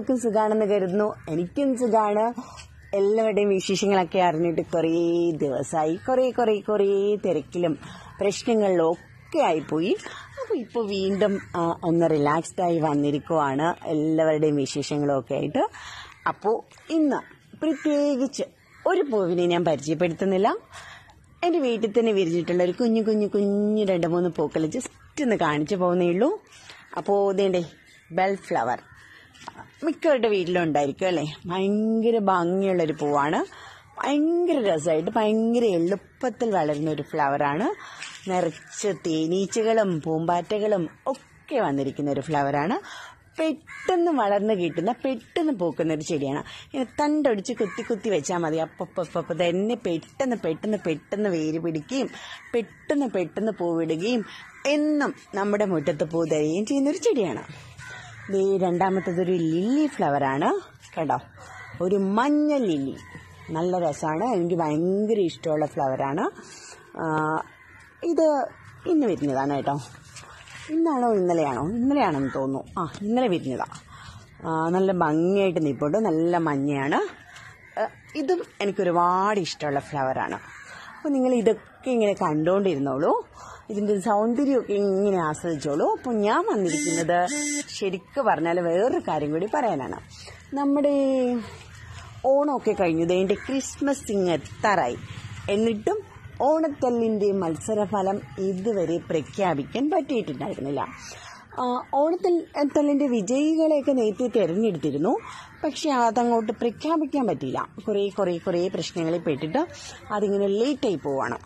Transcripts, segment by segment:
എല്ലാവർക്കും സുഖാണെന്ന് കരുതുന്നു എനിക്കും സുഖാണ് എല്ലാവരുടെയും വിശേഷങ്ങളൊക്കെ അറിഞ്ഞിട്ട് കുറേ ദിവസമായി കുറേ കുറേ കുറേ തിരക്കിലും പ്രശ്നങ്ങളിലും ഒക്കെ ആയിപ്പോയി അപ്പോൾ ഇപ്പോൾ വീണ്ടും ആ, ഒന്ന് റിലാക്സ്ഡ് ആയി വന്നിരിക്കുവാണ് എല്ലാവരുടെയും വിശേഷങ്ങളും ഒക്കെ ആയിട്ട് അപ്പോൾ ഇന്ന് പ്രത്യേകിച്ച് ഒരു പൂവിനെ ഞാൻ പരിചയപ്പെടുത്തുന്നില്ല എൻ്റെ വീട്ടിൽ തന്നെ വിരിഞ്ഞിട്ടുള്ള ഒരു കുഞ്ഞു കുഞ്ഞു കുഞ്ഞു രണ്ട് മൂന്ന് പൂക്കൾ ജസ്റ്റ് ഒന്ന് കാണിച്ചു പോകുന്നേ ഉള്ളൂ അപ്പോൾ ഇതേണ്ടേ ബെൽ ഫ്ലവർ മിക്കവരുടെ വീട്ടിലും ഉണ്ടായിരിക്കും അല്ലേ ഭയങ്കര ഭംഗിയുള്ളൊരു പൂവാണ് ഭയങ്കര രസമായിട്ട് ഭയങ്കര എളുപ്പത്തിൽ വളരുന്ന ഒരു ഫ്ലവറാണ് നിറച്ച് തേനീച്ചകളും പൂമ്പാറ്റകളും ഒക്കെ വന്നിരിക്കുന്ന ഒരു ഫ്ലവറാണ് പെട്ടെന്ന് വളർന്ന് കിട്ടുന്ന പെട്ടെന്ന് പൂക്കുന്ന ഒരു ചെടിയാണ് ഇങ്ങനെ തണ്ടൊടിച്ച് കുത്തി കുത്തി വെച്ചാൽ മതി അപ്പപ്പപ്പ തന്നെ പെട്ടെന്ന് പെട്ടെന്ന് പെട്ടെന്ന് വേര് പിടിക്കുകയും പെട്ടെന്ന് പെട്ടെന്ന് പൂവിടുകയും എന്നും നമ്മുടെ മുറ്റത്ത് പൂ തരികയും ചെയ്യുന്ന ഒരു ചെടിയാണ് ദേ രണ്ടാമത്തത് ഒരു ലില്ലി ഫ്ലവറാണ് കേട്ടോ ഒരു മഞ്ഞ ലില്ലി നല്ല രസമാണ് എനിക്ക് ഭയങ്കര ഇഷ്ടമുള്ള ഫ്ലവറാണ് ആ, ഇത് ഇന്ന് വരുന്നതാണ് കേട്ടോ ഇന്നാണോ ഇന്നലെയാണോ ഇന്നലെയാണെന്ന് തോന്നുന്നു ആ ഇന്നലെ വിരിഞ്ഞതാ ആ, നല്ല ഭംഗിയായിട്ട് നിൽപ്പുണ്ട് നല്ല മഞ്ഞയാണ് ആ, ഇതും എനിക്ക് ഒരുപാട് ഇഷ്ടമുള്ള ഫ്ലവറാണ് അപ്പോൾ നിങ്ങൾ ഇതൊക്കെ ഇങ്ങനെ കണ്ടുകൊണ്ടിരുന്നോളൂ ഇതിൻ്റെ സൗന്ദര്യമൊക്കെ ഇങ്ങനെ ആസ്വദിച്ചോളൂ അപ്പോൾ ഞാൻ വന്നിരിക്കുന്നത് ശരിക്കും പറഞ്ഞാൽ വേറൊരു കാര്യം കൂടി പറയാനാണ് നമ്മുടെ ഓണമൊക്കെ കഴിഞ്ഞു ഇതിൻ്റെ ക്രിസ്മസ് ഇങ്ങ് എത്താറായി എന്നിട്ടും ഓണത്തല്ലിൻ്റെ മത്സരഫലം ഇതുവരെ പ്രഖ്യാപിക്കാൻ പറ്റിയിട്ടുണ്ടായിരുന്നില്ല ആ, ഓണത്തിൽ തല്ലിൻ്റെ വിജയികളെയൊക്കെ നേരത്തെ തിരഞ്ഞെടുത്തിരുന്നു പക്ഷെ അതങ്ങോട്ട് പ്രഖ്യാപിക്കാൻ പറ്റിയില്ല കുറേ കുറേ കുറേ പ്രശ്നങ്ങളിൽ പെട്ടിട്ട് അതിങ്ങനെ ലേറ്റായി പോവാണ്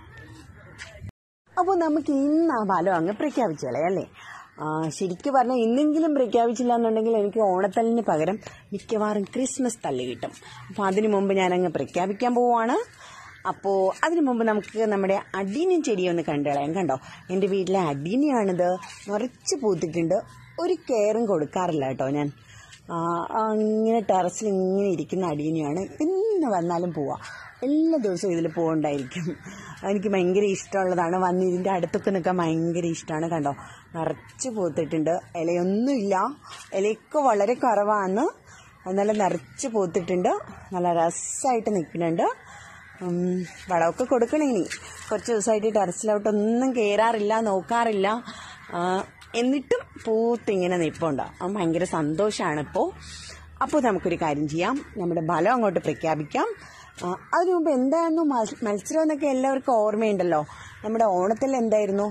അപ്പോൾ നമുക്ക് ഇന്ന് ആ ഫലം അങ്ങ് പ്രഖ്യാപിച്ചു കളയല്ലേ ആ, ശരിക്കും പറഞ്ഞാൽ ഇന്നെങ്കിലും പ്രഖ്യാപിച്ചില്ല എന്നുണ്ടെങ്കിൽ എനിക്ക് ഓണത്തല്ലിന് പകരം മിക്കവാറും ക്രിസ്മസ് തല്ല് കിട്ടും അപ്പോൾ അതിനു മുമ്പ് ഞാൻ അങ്ങ് പ്രഖ്യാപിക്കാൻ പോവാണ് അപ്പോൾ അതിനു മുമ്പ് നമുക്ക് നമ്മുടെ അടീനിയൻ ചെടി ഒന്ന് കണ്ടു കളയാം കണ്ടോ എൻ്റെ വീട്ടിലെ അടീനിയാണിത് നിറച്ച് പൂത്തിട്ടുണ്ട് ഒരു കെയറും കൊടുക്കാറില്ല കേട്ടോ ഞാൻ ആ, ആ, ഇങ്ങനെ ടെറസിൽ ഇങ്ങനെ ഇരിക്കുന്ന അടീനിയാണ് എന്ന് വന്നാലും പോവാ എല്ലാ ദിവസവും ഇതിൽ പൂവുണ്ടായിരിക്കും എനിക്ക് ഭയങ്കര ഇഷ്ടമുള്ളതാണ് വന്ന് ഇതിൻ്റെ അടുത്തൊക്കെ നിൽക്കാൻ ഭയങ്കര ഇഷ്ടമാണ് കണ്ടോ നിറച്ച് പൂത്തിട്ടുണ്ട് ഇലയൊന്നുമില്ല ഇലയൊക്കെ വളരെ കുറവാണ് നല്ല നിറച്ച് പൂത്തിട്ടുണ്ട് നല്ല രസമായിട്ട് നിൽക്കുന്നുണ്ട് ഉം, വളമൊക്കെ കൊടുക്കണം ഇനി കുറച്ച് ദിവസമായിട്ട് ടെറസിലോട്ടൊന്നും കയറാറില്ല നോക്കാറില്ല ആ, എന്നിട്ടും പൂത്തിങ്ങനെ നിൽപ്പുണ്ട് അത് ഭയങ്കര സന്തോഷമാണ് ഇപ്പോൾ അപ്പോൾ നമുക്കൊരു കാര്യം ചെയ്യാം നമ്മുടെ ഫലം അങ്ങോട്ട് പ്രഖ്യാപിക്കാം ആ, അതിനു മുമ്പ് എന്തായിരുന്നു മത്സ- മത്സരം എന്നൊക്കെ എല്ലാവർക്കും ഓർമ്മയുണ്ടല്ലോ നമ്മുടെ ഓണത്തിൽ എന്തായിരുന്നു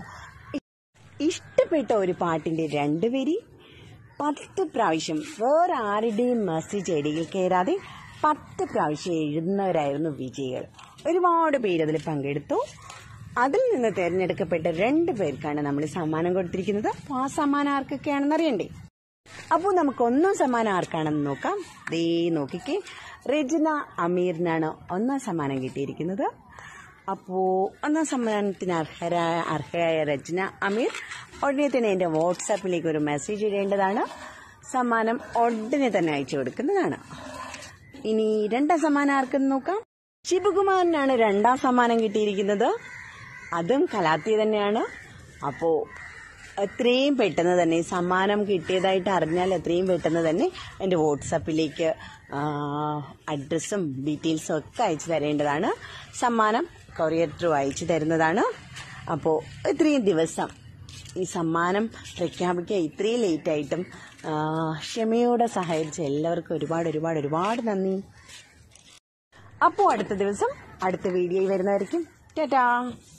ഇഷ്ടപ്പെട്ട ഒരു പാട്ടിന്റെ രണ്ട് വരി പത്ത് പ്രാവശ്യം വേറെ ആരുടെയും മെസ്സേജ് ചെടിയിൽ കയറാതെ പത്ത് പ്രാവശ്യം എഴുതുന്നവരായിരുന്നു വിജയികൾ ഒരുപാട് പേര് അതിൽ പങ്കെടുത്തു അതിൽ നിന്ന് തിരഞ്ഞെടുക്കപ്പെട്ട രണ്ട് പേർക്കാണ് നമ്മൾ സമ്മാനം കൊടുത്തിരിക്കുന്നത് അപ്പോൾ ആ സമ്മാനം ആർക്കൊക്കെയാണെന്ന് അറിയണ്ടേ അപ്പോൾ നമുക്ക് ഒന്നാം സമ്മാനം ആർക്കാണെന്ന് നോക്കാം ദേ നോക്കിക്കേ റെജിന അമീറിനാണ് ഒന്നാം സമ്മാനം കിട്ടിയിരിക്കുന്നത് അപ്പോൾ ഒന്നാം സമ്മാനത്തിന് അർഹരായ അർഹയായ രചന അമീർ ഉടനെ തന്നെ എൻ്റെ വാട്സാപ്പിലേക്ക് ഒരു മെസ്സേജ് ഇടേണ്ടതാണ് സമ്മാനം ഉടനെ തന്നെ അയച്ചു കൊടുക്കുന്നതാണ് ഇനി രണ്ടാം സമ്മാനം ആർക്കെന്ന് നോക്കാം ശിവകുമാറിനാണ് രണ്ടാം സമ്മാനം കിട്ടിയിരിക്കുന്നത് അതും കലാത്തി തന്നെയാണ് അപ്പോൾ എത്രയും പെട്ടെന്ന് തന്നെ സമ്മാനം കിട്ടിയതായിട്ട് അറിഞ്ഞാൽ എത്രയും പെട്ടെന്ന് തന്നെ എൻ്റെ വാട്സപ്പിലേക്ക് അഡ്രസ്സും ഡീറ്റെയിൽസും ഒക്കെ അയച്ചു തരേണ്ടതാണ് സമ്മാനം കൊറിയർ ത്രൂ അയച്ചു തരുന്നതാണ് അപ്പോൾ ഇത്രയും ദിവസം ഈ സമ്മാനം പ്രഖ്യാപിക്കുക ഇത്രയും ലേറ്റായിട്ടും ആ, ക്ഷമയോടെ സഹായിച്ച എല്ലാവർക്കും ഒരുപാട് ഒരുപാട് ഒരുപാട് നന്ദി അപ്പോൾ അടുത്ത ദിവസം അടുത്ത വീഡിയോയിൽ വരുന്നതായിരിക്കും ടാറ്റാ